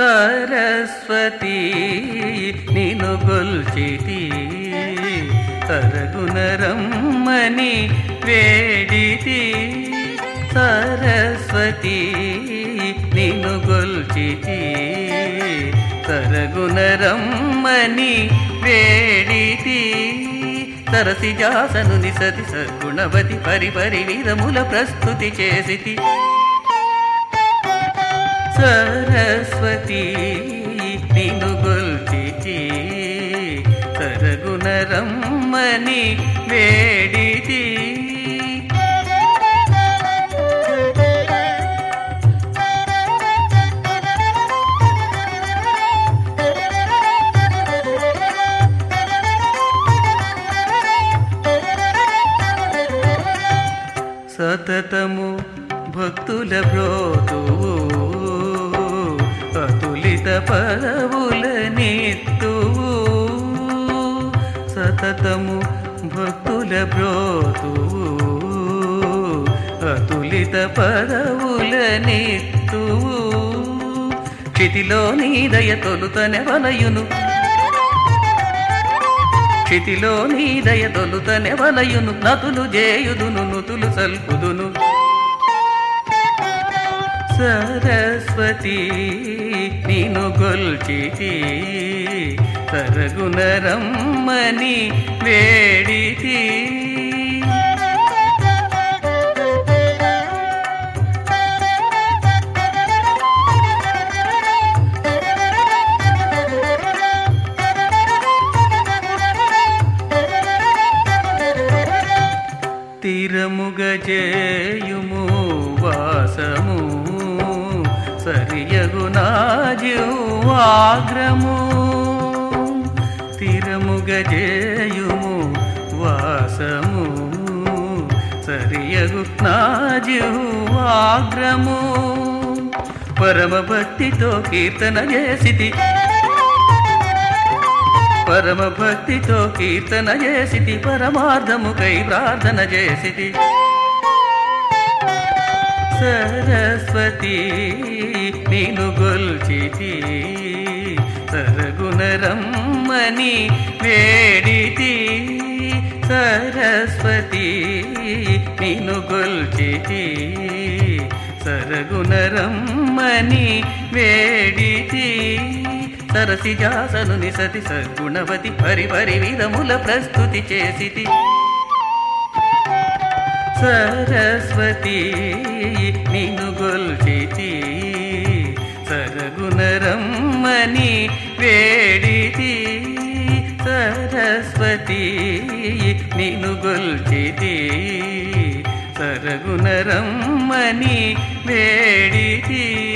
సరస్వతి నిను గొల్చితి తరగునరమ్మని వేడితి సరస్వతి నిను గొల్చితి తరగునరమ్మని వేడితి సరసి జాసను నిసతి సద్గుణవతి పరిపరి విధముల ప్రస్తుతి చేసితి సరస్వతి నిను గొల్చితి సరగుణరమ్మని వేడితి సతతము భక్తుల బ్రోతువు అతులిత పదవుల నెత్తువు సతతము భక్తుల బ్రోతువు అతులిత పదవుల నెత్తువు క్షితిలో నీ దయ తొలుతనె వలయును క్షితిలో నీ దయ తొలుతనె వలయును నతులు జేయుదును నుతులు సల్పుదును సరస్వతి నిను గొల్చితి తరగునరమ్మని వేడితి తీరముగ చేయుము వాసము సరియగు నాజివాగ్రము తీరముగ చేయుము వాసము సరియగు నాజివాగ్రము పరమ భక్తితో కీర్తన చేసితి పరమ భక్తితో కీర్తన చేసితి పరమార్థముకై ప్రార్థన చేసితి సరస్వతి నిను గొల్చితి సరగుణరమ్మని వేడితి సరస్వతి నిను గొల్చితి సరగుణరమ్మని వేడితి సరసి జాసను నిసతి సద్గుణవతి పరి పరి విధముల ప్రస్తుతి చేసితి సరస్వతి నిను గొల్చితి సరగుణరమ్మని వేడితి సరస్వతి నిను గొల్చితి సరగుణరమ్మని వేడితి